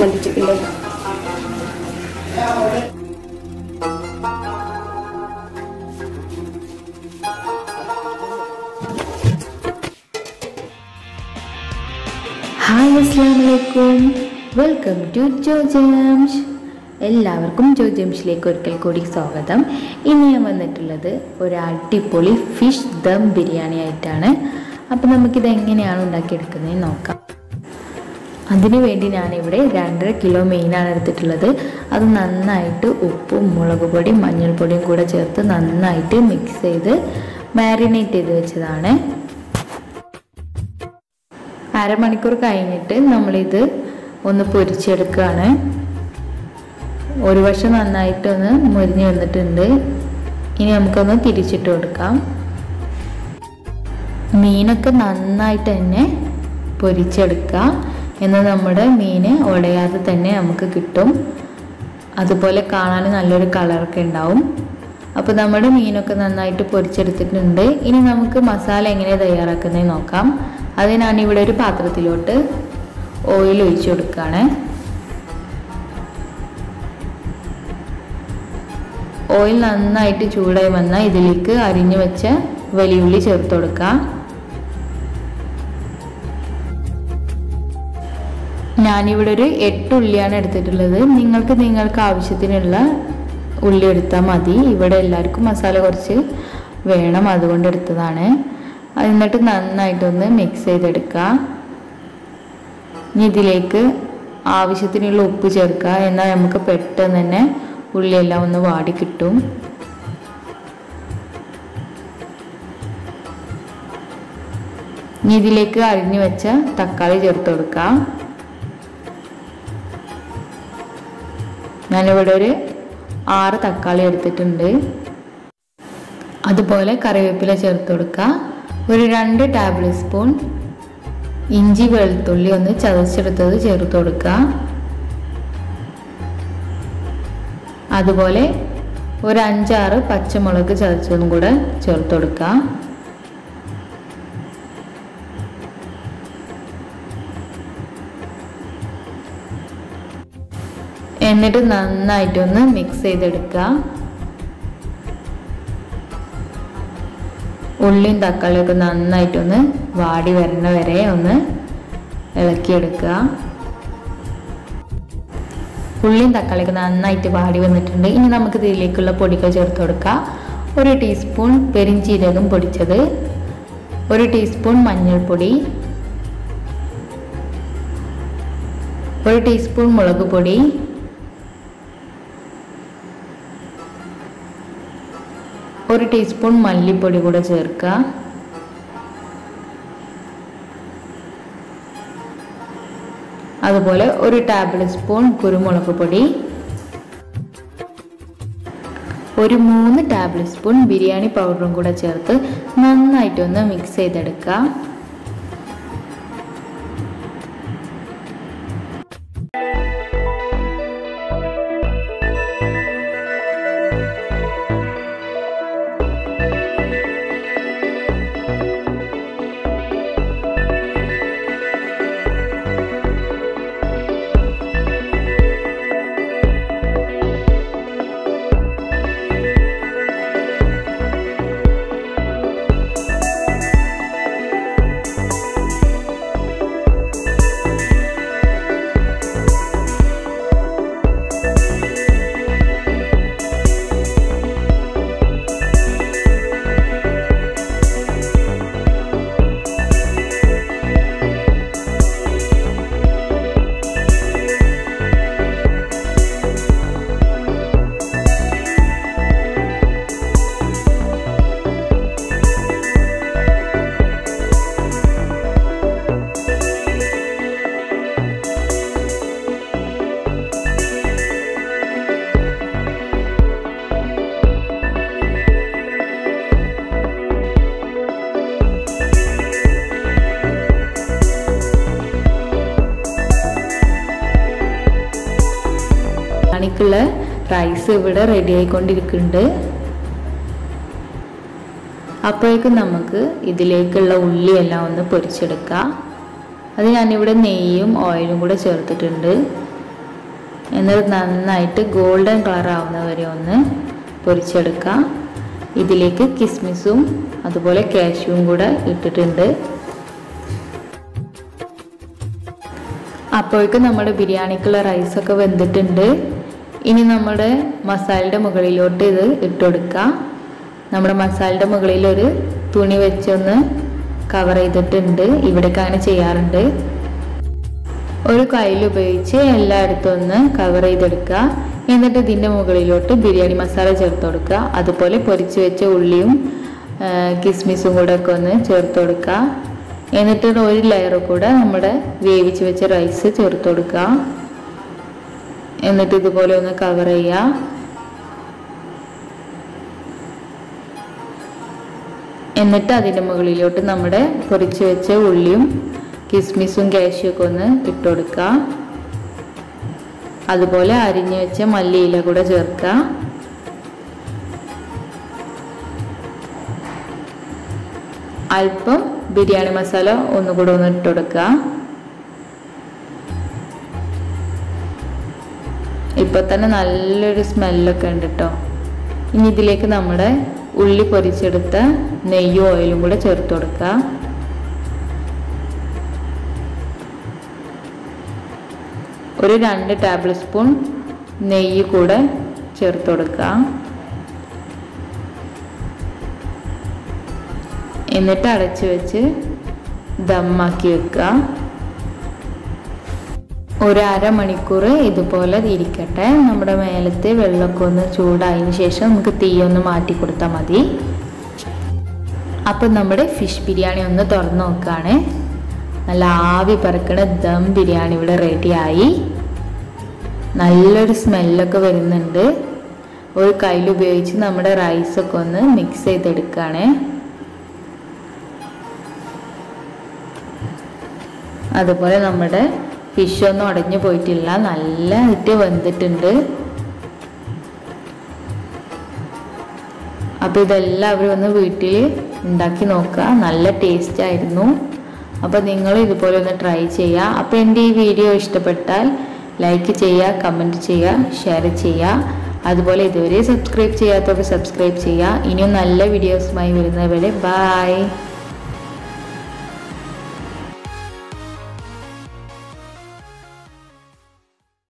മന്തി ചിക്കൻ്റെ ഹായ് അസ്സാം വലൈക്കും വെൽക്കം ടു ജോ ജംഷ് എല്ലാവർക്കും ജോ ജംഷിലേക്ക് ഒരിക്കൽ കൂടി സ്വാഗതം ഇന്ന് ഞാൻ വന്നിട്ടുള്ളത് ഒരു അടിപൊളി ഫിഷ് ദം ബിരിയാണി ആയിട്ടാണ് അപ്പോൾ നമുക്കിത് എങ്ങനെയാണ് ഉണ്ടാക്കിയെടുക്കുന്നത് നോക്കാം അതിനു വേണ്ടി ഞാനിവിടെ രണ്ടര കിലോ മീനാണ് എടുത്തിട്ടുള്ളത് അത് നന്നായിട്ട് ഉപ്പും മുളക് പൊടിയും മഞ്ഞൾപ്പൊടിയും കൂടെ ചേർത്ത് നന്നായിട്ട് മിക്സ് ചെയ്ത് മാരിനേറ്റ് ചെയ്ത് വെച്ചതാണ് അരമണിക്കൂർ കഴിഞ്ഞിട്ട് നമ്മളിത് ഒന്ന് പൊരിച്ചെടുക്കുകയാണ് ഒരു വശം നന്നായിട്ടൊന്ന് മുരിഞ്ഞ് വന്നിട്ടുണ്ട് ഇനി നമുക്കൊന്ന് തിരിച്ചിട്ട് കൊടുക്കാം മീനൊക്കെ നന്നായിട്ട് തന്നെ പൊരിച്ചെടുക്കുക എന്നാൽ നമ്മുടെ മീൻ ഉടയാതെ തന്നെ നമുക്ക് കിട്ടും അതുപോലെ കാണാൻ നല്ലൊരു കളറൊക്കെ ഉണ്ടാവും അപ്പോൾ നമ്മുടെ മീനൊക്കെ നന്നായിട്ട് പൊരിച്ചെടുത്തിട്ടുണ്ട് ഇനി നമുക്ക് മസാല എങ്ങനെ തയ്യാറാക്കുന്നത് നോക്കാം അത് ഞാനിവിടെ ഒരു പാത്രത്തിലോട്ട് ഓയിൽ ഒഴിച്ചു കൊടുക്കുകയാണ് ഓയിൽ നന്നായിട്ട് ചൂടായി വന്നാൽ ഇതിലേക്ക് അരിഞ്ഞു വെച്ച വലിയുള്ളി ചേർത്ത് കൊടുക്കുക ഞാനിവിടെ ഒരു എട്ട് ഉള്ളിയാണ് എടുത്തിട്ടുള്ളത് നിങ്ങൾക്ക് നിങ്ങൾക്ക് ആവശ്യത്തിനുള്ള ഉള്ളി എടുത്താൽ മതി ഇവിടെ എല്ലാവർക്കും മസാല കുറച്ച് വേണം അതുകൊണ്ട് എടുത്തതാണ് എന്നിട്ട് നന്നായിട്ടൊന്ന് മിക്സ് ചെയ്തെടുക്കുക ഇനി ഇതിലേക്ക് ആവശ്യത്തിനുള്ള ഉപ്പ് ചേർക്കുക എന്നാൽ നമുക്ക് പെട്ടെന്ന് തന്നെ ഉള്ളിയെല്ലാം ഒന്ന് വാടി കിട്ടും ഇനി ഇതിലേക്ക് അരിഞ്ഞു വെച്ച തക്കാളി ചേർത്ത് കൊടുക്കാം ഞാനിവിടെ ഒരു ആറ് തക്കാളി എടുത്തിട്ടുണ്ട് അതുപോലെ കറിവേപ്പില ചേർത്ത് കൊടുക്കുക ഒരു രണ്ട് ടേബിൾ സ്പൂൺ ഇഞ്ചി വെളുത്തുള്ളി ഒന്ന് ചതച്ചെടുത്തത് ചേർത്ത് കൊടുക്കുക അതുപോലെ ഒരു അഞ്ചാറ് പച്ചമുളക് ചതച്ചതും കൂടെ ചേർത്ത് കൊടുക്കുക എന്നിട്ട് നന്നായിട്ടൊന്ന് മിക്സ് ചെയ്തെടുക്കുക ഉള്ളിയും തക്കാളിയൊക്കെ നന്നായിട്ടൊന്ന് വാടി വരണ വരെ ഒന്ന് ഇളക്കിയെടുക്കുക ഉള്ളിയും തക്കാളിയൊക്കെ നന്നായിട്ട് വാടി വന്നിട്ടുണ്ട് ഇനി നമുക്ക് ഇതിലേക്കുള്ള പൊടികൾ ചേർത്ത് കൊടുക്കുക ഒരു ടീസ്പൂൺ പെരിഞ്ചീരകം പൊടിച്ചത് ഒരു ടീസ്പൂൺ മഞ്ഞൾപ്പൊടി ഒരു ടീസ്പൂൺ മുളക് പൊടി ഒരു ടീസ്പൂൺ മല്ലിപ്പൊടി കൂടെ ചേർക്കുക അതുപോലെ ഒരു ടേബിൾ സ്പൂൺ കുരുമുളക് പൊടി ഒരു മൂന്ന് ടേബിൾ സ്പൂൺ ബിരിയാണി പൗഡറും കൂടെ ചേർത്ത് നന്നായിട്ടൊന്ന് മിക്സ് ചെയ്തെടുക്കുക ബിരിയാണിക്കുള്ള റൈസ് ഇവിടെ റെഡി ആയിക്കൊണ്ടിരിക്കുന്നുണ്ട് അപ്പോഴേക്കും നമുക്ക് ഇതിലേക്കുള്ള ഉള്ളിയെല്ലാം ഒന്ന് പൊരിച്ചെടുക്കാം അത് ഞാനിവിടെ നെയ്യും ഓയിലും കൂടെ ചേർത്തിട്ടുണ്ട് എന്നിട്ട് നന്നായിട്ട് ഗോൾഡൻ കളർ ആവുന്ന വരെ ഒന്ന് പൊരിച്ചെടുക്കാം ഇതിലേക്ക് കിസ്മിസും അതുപോലെ കാഷ്യൂവും കൂടെ ഇട്ടിട്ടുണ്ട് അപ്പോഴേക്കും നമ്മുടെ ബിരിയാണിക്കുള്ള റൈസൊക്കെ വെന്തിട്ടുണ്ട് ഇനി നമ്മുടെ മസാലയുടെ മുകളിലോട്ട് ഇത് ഇട്ട് കൊടുക്കുക നമ്മുടെ മസാലയുടെ മുകളിൽ ഒരു തുണി വെച്ചൊന്ന് കവർ ചെയ്തിട്ടുണ്ട് ഇവിടേക്ക് അങ്ങനെ ചെയ്യാറുണ്ട് ഒരു കയ്യിൽ ഉപയോഗിച്ച് എല്ലായിടത്തും ഒന്ന് കവർ ചെയ്തെടുക്കുക എന്നിട്ട് ഇതിൻ്റെ മുകളിലോട്ട് ബിരിയാണി മസാല ചേർത്ത് കൊടുക്കുക അതുപോലെ പൊരിച്ച് വെച്ച ഉള്ളിയും കിസ്മിസും കൂടെ ഒക്കെ ഒന്ന് ചേർത്ത് കൊടുക്കുക എന്നിട്ട് ഒരു ലെയർ കൂടെ നമ്മുടെ വേവിച്ച് വെച്ച റൈസ് ചേർത്ത് കൊടുക്കുക എന്നിട്ട് ഇതുപോലെ ഒന്ന് കവർ ചെയ്യുക എന്നിട്ട് അതിൻ്റെ മുകളിലോട്ട് നമ്മുടെ പൊരിച്ച് വെച്ച ഉള്ളിയും കിസ്മിസും കാഷ്യും ഒക്കെ ഒന്ന് ഇട്ട് കൊടുക്കുക അതുപോലെ അരിഞ്ഞു വെച്ച മല്ലിയില കൂടെ ചേർക്കുക അല്പം ബിരിയാണി മസാല ഒന്നുകൂടെ ഒന്ന് ഇട്ട് കൊടുക്കുക ഇപ്പൊ തന്നെ നല്ലൊരു സ്മെല്ലൊക്കെ ഉണ്ട് കേട്ടോ ഇനി ഇതിലേക്ക് നമ്മുടെ ഉള്ളി പൊരിച്ചെടുത്ത നെയ്യും ഓയിലും കൂടെ ചേർത്ത് കൊടുക്കുക ഒരു രണ്ട് ടേബിൾ സ്പൂൺ നെയ്യ് കൂടെ ചേർത്ത് കൊടുക്കുക എന്നിട്ട് അടച്ചു വെച്ച് ദമ്മാക്കി വെക്കുക ഒരു അരമണിക്കൂർ ഇതുപോലെ ഇരിക്കട്ടെ നമ്മുടെ മേലത്തെ വെള്ളമൊക്കെ ഒന്ന് ചൂടായതിന് ശേഷം നമുക്ക് തീ ഒന്ന് മാറ്റി കൊടുത്താൽ മതി അപ്പം നമ്മുടെ ഫിഷ് ബിരിയാണി ഒന്ന് തുറന്ന് നോക്കുകയാണ് നല്ല ആവി പറക്കണ ദം ബിരിയാണി ഇവിടെ റെഡിയായി നല്ലൊരു സ്മെല്ലൊക്കെ വരുന്നുണ്ട് ഒരു കയ്യിൽ ഉപയോഗിച്ച് നമ്മുടെ റൈസൊക്കെ ഒന്ന് മിക്സ് ചെയ്തെടുക്കുകയാണ് അതുപോലെ നമ്മുടെ ഫിഷ് ഒന്നും ഉടഞ്ഞു പോയിട്ടില്ല നല്ലതായിട്ട് വെന്തിട്ടുണ്ട് അപ്പോൾ ഇതെല്ലാവരും ഒന്ന് വീട്ടിൽ ഉണ്ടാക്കി നോക്കുക നല്ല ടേസ്റ്റ് ആയിരുന്നു അപ്പോൾ നിങ്ങൾ ഇതുപോലെ ഒന്ന് ട്രൈ ചെയ്യുക അപ്പോൾ എൻ്റെ ഈ വീഡിയോ ഇഷ്ടപ്പെട്ടാൽ ലൈക്ക് ചെയ്യുക കമൻറ്റ് ചെയ്യുക ഷെയർ ചെയ്യുക അതുപോലെ ഇതുവരെ സബ്സ്ക്രൈബ് ചെയ്യാത്തവർ സബ്സ്ക്രൈബ് ചെയ്യുക ഇനിയും നല്ല വീഡിയോസുമായി വരുന്നവരെ ബായ്